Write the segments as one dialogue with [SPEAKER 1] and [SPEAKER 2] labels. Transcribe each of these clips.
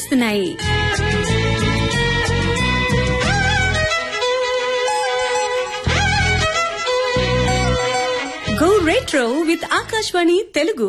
[SPEAKER 1] గుర్తుకొస్తున్నాయి go retro with Akashvani Telugu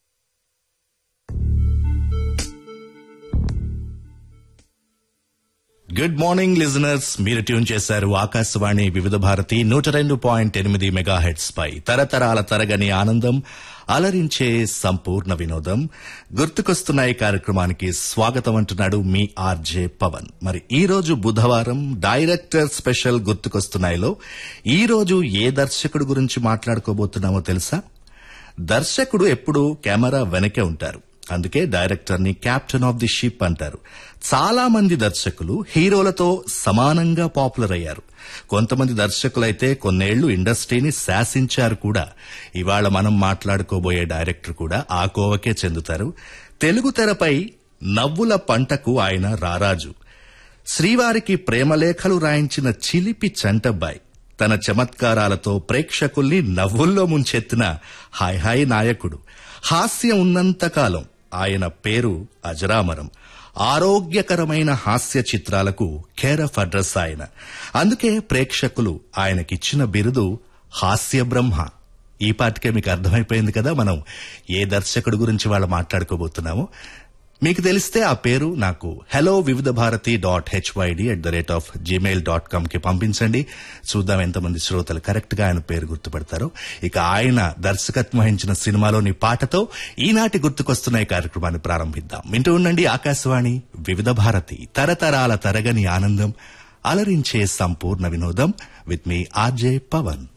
[SPEAKER 2] good morning listeners మీరు tune చేశారు ఆకాశవాణి వివిధ భారతి నూట రెండు పాయింట్ ఎనిమిది మెగా హెడ్స్ పై తరతరాల తరగని ఆనందం అలరించే సంపూర్ణ వినోదం గుర్తుకొస్తున్నాయి కార్యక్రమానికి స్వాగతం అంటున్నాడు మీ ఆర్జే పవన్ మరి ఈ రోజు బుధవారం డైరెక్టర్ స్పెషల్ గుర్తుకొస్తున్నాయిలో ఈ రోజు ఏ దర్శకుడు గురించి మాట్లాడుకోబోతున్నామో తెలుసా దర్శకుడు ఎప్పుడూ కెమెరా వెనకే ఉంటారు అందుకే డైరెక్టర్ ని కెప్టెన్ ఆఫ్ ది షిప్ అంటారు చాలా మంది దర్శకులు హీరోలతో సమానంగా పాపులర్ అయ్యారు కొంతమంది దర్శకులైతే కొన్నేళ్లు ఇండస్ట్రీని శాసించారు కూడా ఇవాళ మనం మాట్లాడుకోబోయే డైరెక్టర్ కూడా ఆ కోవకే చెందుతారు తెలుగు తెరపై నవ్వుల పంటకు ఆయన రారాజు శ్రీవారికి ప్రేమలేఖలు రాయించిన చిలిపి చంటబ్బాయి తన చమత్కారాలతో ప్రేక్షకుల్ని నవ్వుల్లో ముంచెత్తిన హాయ్ హాయ్ నాయకుడు హాస్యం ఉన్నంతకాలం ఆయన పేరు అజరామరం ఆరోగ్యకరమైన హాస్య చిత్రాలకు కేర్ ఆఫ్ అడ్రస్ ఆయన అందుకే ప్రేక్షకులు ఆయనకిచ్చిన బిరుదు హాస్య బ్రహ్మ ఈ పాటికే మీకు అర్థమైపోయింది కదా మనం ఏ దర్శకుడు గురించి వాళ్ళు మాట్లాడుకోబోతున్నామో మీకు తెలిస్తే ఆ పేరు నాకు hello Vividh Bharati dot H Y D at the rate of Gmail dot com కి పంపించండి చూద్దాం ఎంతమంది శ్రోతలు కరెక్ట్ గా ఆయన పేరు గుర్తుపడతారో ఇక ఆయన దర్శకత్వం వహించిన సినిమాలోని పాటతో ఈనాటి గుర్తుకొస్తున్నాయి కార్యక్రమాన్ని ప్రారంభిద్దాం వింటూ ఉండండి ఆకాశవాణి వివిధ భారతి తరతరాల తరగని ఆనందం అలరించే సంపూర్ణ వినోదం విత్ మీ ఆర్జే పవన్